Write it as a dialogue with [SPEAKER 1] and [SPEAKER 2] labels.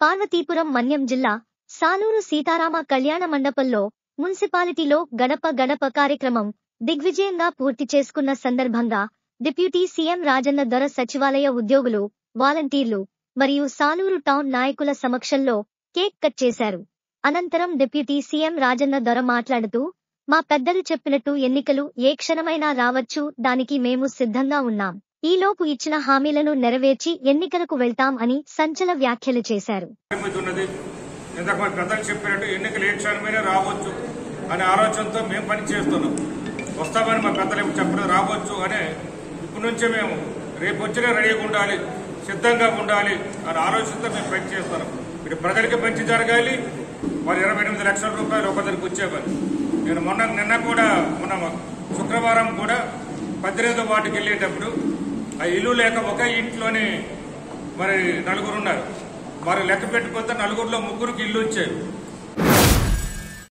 [SPEAKER 1] పార్వతీపురం మన్యం జిల్లా సాలూరు సీతారామ కళ్యాణ మండపంలో మున్సిపాలిటీలో గడప గడప కార్యక్రమం దిగ్విజయంగా పూర్తి చేసుకున్న సందర్భంగా డిప్యూటీ సీఎం రాజన్న దొర సచివాలయ ఉద్యోగులు వాలంటీర్లు మరియు సాలూరు టౌన్ నాయకుల సమక్షంలో కేక్ కట్ చేశారు అనంతరం డిప్యూటీ సీఎం రాజన్న దొర మాట్లాడుతూ మా పెద్దలు చెప్పినట్టు ఎన్నికలు ఏ క్షణమైనా రావచ్చు దానికి మేము సిద్ధంగా ఉన్నాం ఈలోపు ఇచ్చిన హామీలను నెరవేర్చి ఎన్నికలకు వెళ్తాం అని సంచల వ్యాఖ్యలు చేశారు
[SPEAKER 2] పరిమితి ఉన్నది ఇంతకు మన పెద్దలు చెప్పినట్టు ఎన్నికలు ఏ క్షణమైనా రావచ్చు అనే ఆలోచనతో మేము పని చేస్తున్నాం వస్తామని మా పెద్దలు చెప్పడం రావచ్చు అనే ఇప్పటి నుంచే మేము రేపు వచ్చినా రెడీగా ఉండాలి సిద్ధంగా ఉండాలి అనే ఆలోచనతో మేము పని చేస్తున్నాం ఇటు ప్రజలకి మంచి జరగాలి మరి ఇరవై ఎనిమిది లక్షల రూపాయలు ఒకరికి వచ్చేవారు నేను మొన్న నిన్న కూడా మొన్న శుక్రవారం కూడా పద్దెనిమిదో వాటికి వెళ్ళేటప్పుడు ఆ ఇల్లు లేక ఒకే ఇంట్లోనే మరి నలుగురు ఉన్నారు మరి లెక్క పెట్టుకుంటే నలుగురిలో ముగ్గురికి ఇల్లు వచ్చాయి